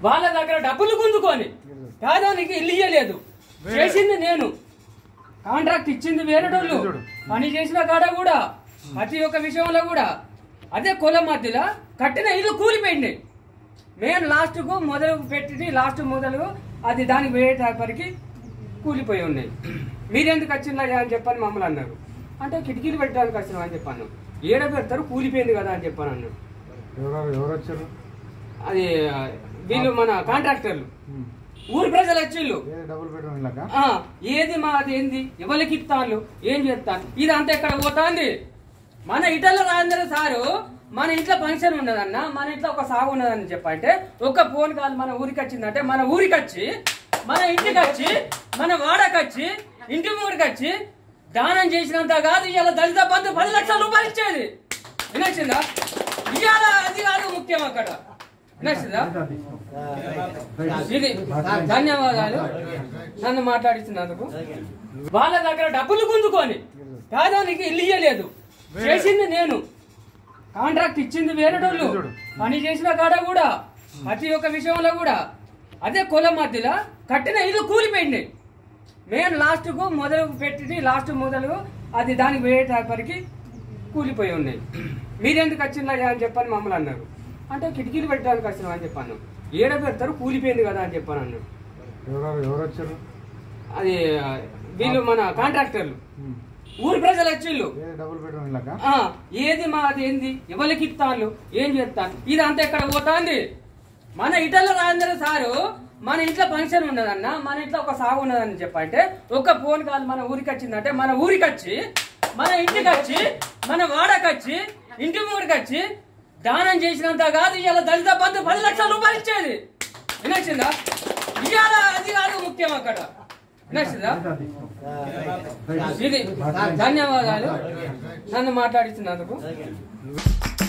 వాళ్ళ దగ్గర డబ్బులు గుంజుకొని పేదవానికి ఇల్లు ఇయ్యలేదు చేసింది నేను కాంట్రాక్ట్ ఇచ్చింది వేరేటోళ్ళు పని చేసిన కాడ కూడా ప్రతి ఒక్క విషయంలో కూడా అదే కులం మధ్యలో కట్టిన ఇల్లు కూలిపోయింది మేము లాస్ట్కు మొదలు పెట్టి లాస్ట్ మొదలు అది దానికి పోయేటప్పటికి కూలిపోయి ఉన్నాయి మీరెందుకు వచ్చిందా అని చెప్పని మమ్మల్ని అన్నారు అంటే కిటికీలు పెట్టడానికి వచ్చినాం అని చెప్పాను ఏడ పెడతారు కూలిపోయింది కదా అని చెప్పాను అన్నాడు ఎవరు ఎవరు వచ్చారు అది ఆ, వీళ్ళు మన కాంట్రాక్టర్లు ఊరి ప్రజలు వచ్చిళ్ళు ఏ డబుల్ బెడ్రూమ్ ఇలాక ఆ, ఏది మాది ఏంది ఎవరికి ఇస్తాను ఏం చేస్తాను ఇది అంతా ఎక్కడ పోతాంది మన ఇటల రాజేంద్ర సారు మన ఇంట్లో ఫంక్షన్ ఉన్నదన్న మన ఇంట్లో ఒక సాగు ఉన్నదని చెప్పంటే ఒక ఫోన్ కాల్ మన ఊరికి వచ్చిందంటే మన ఊరికి వచ్చి మన ఇంటికి వచ్చి మన వాడకి వచ్చి ఇంటి ఊరికి వచ్చి దానం చేసినంత కాదు ఇవాళ దళిత బంధు పది లక్షల రూపాయలు ఇచ్చేది వినొచ్చిందా ఇవాళ అది కాదు ముఖ్యం అక్కడ వినొచ్చిందా ఇది ధన్యవాదాలు నన్ను మాట్లాడిస్తున్నందుకు వాళ్ళ దగ్గర డబ్బులు గుంజుకొని పేదవానికి ఇల్లు ఇయ్యలేదు చేసింది నేను కాంట్రాక్ట్ ఇచ్చింది వేరేటోళ్ళు పని చేసిన కాడ కూడా ప్రతి ఒక్క విషయంలో కూడా అదే కులం మధ్యలో కట్టిన ఇల్లు కూలిపోయింది మేము లాస్ట్కు మొదలు పెట్టి లాస్ట్ మొదలు అది దానికి పోయేటప్పటికి కూలిపోయి ఉన్నాయి మీరెందుకు వచ్చిందా అని చెప్పని మమ్మల్ని అన్నారు అంటే కిటికీలు పెట్టడానికి వచ్చినాం అని చెప్పాను ఏడ పెడతారు కూలిపోయింది కదా అని చెప్పాను అన్నాడు ఎవరు ఎవరు వచ్చారు అది ఆ, వీళ్ళు మన కాంట్రాక్టర్లు ఊరి ప్రజలు వచ్చిళ్ళు ఏ డబుల్ బెడ్రూమ్ ఇలాక ఆ, ఏది మాది ఏంది ఎవరికి ఇస్తాను ఏం చేస్తాను ఇది అంతా ఎక్కడ పోతాంది మన ఇటల రాజేంద్ర సారు మన ఇంట్లో ఫంక్షన్ ఉన్నదన్న మన ఇంట్లో ఒక సాగు ఉన్నదని చెప్పంటే ఒక ఫోన్ కాల్ మన ఊరికి వచ్చిందంటే మన ఊరికి వచ్చి మన ఇంటికి వచ్చి మన వాడకి వచ్చి ఇంటి ఊరికి వచ్చి దానం చేసినంత కాదు ఇవాళ దళిత బంధు పది లక్షల రూపాయలు ఇచ్చేది వినొచ్చిందా ఇవాళ అది కాదు ముఖ్యం అక్కడ వినొచ్చిందా ఇది ధన్యవాదాలు నన్ను మాట్లాడిస్తున్నందుకు